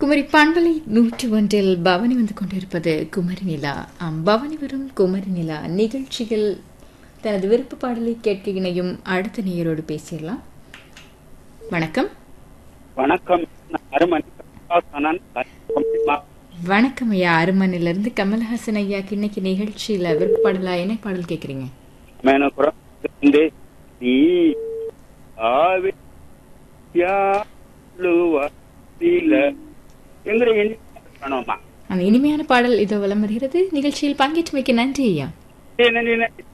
குமரி பண்பலை நூற்றி ஒன்றில் பவனி வந்து கொண்டிருப்பது குமரி நிலா ஆம், பவனி வரும் குமரி நிலா நிகழ்ச்சியில் தனது விருப்ப பாடலை கேட்க இணையும் அடுத்த நேயரோடு பேசிடலாம் வணக்கம் வணக்கம் நான் அருமன் கமலஹாசனன் கன்னியாகுமரி வணக்கம் ஐயா அருமனிலிருந்து கமல்ஹாசன் ஐயாக்கு இன்னைக்கு நிகழ்ச்சியில விருப்ப பாடலா என்ன பாடல் கேக்குறீங்க மாவட்டத்திலிருந்து நீ ஆவி யாழுவதில எங்கிற எண்ணி வேணுமா அந்த இனிமையான பாடல் இதோ வலம் வருகிறது நிகழ்ச்சியில் பங்கேற்றமைக்கு நன்றி ஐயா என்ன